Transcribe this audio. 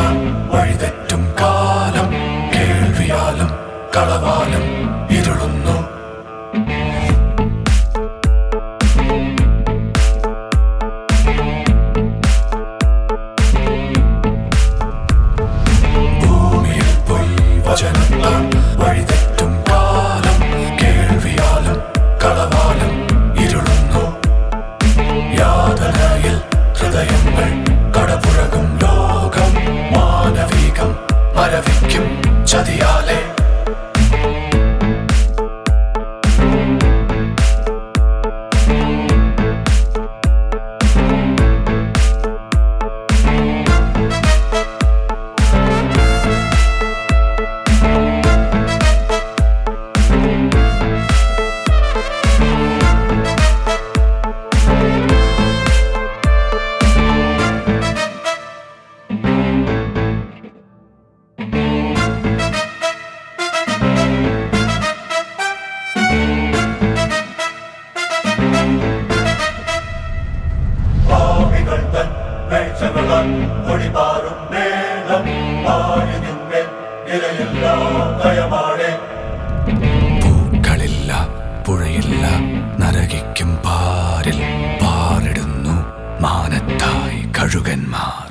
വഴിതെറ്റും കാലം കേൾവിയാലും കളവാലും ഇരുളുന്നു ഭൂമിയിൽ പൊയ് വചനത്താൽ വഴിതെറ്റും കാലം കേൾവിയാലും കളവാലും ഇരുളുന്നു യാതനയിൽ ഹൃദയങ്ങൾ കടപുഴകും ലോകം മാനവികം മരവിക്കും ചതിയാലെ പാപികൾ തൻ വേഴ്ചകളാൽ ഒളിമാറും നേരം ആഴിനിന്മേൽ നിലയെല്ലാം ഭയമാണേ പൂക്കളില്ല പുഴയില്ല നരകിക്കും പാരിൽ പാറിടുന്നു മാനത്തായി കഴുകന്മാർ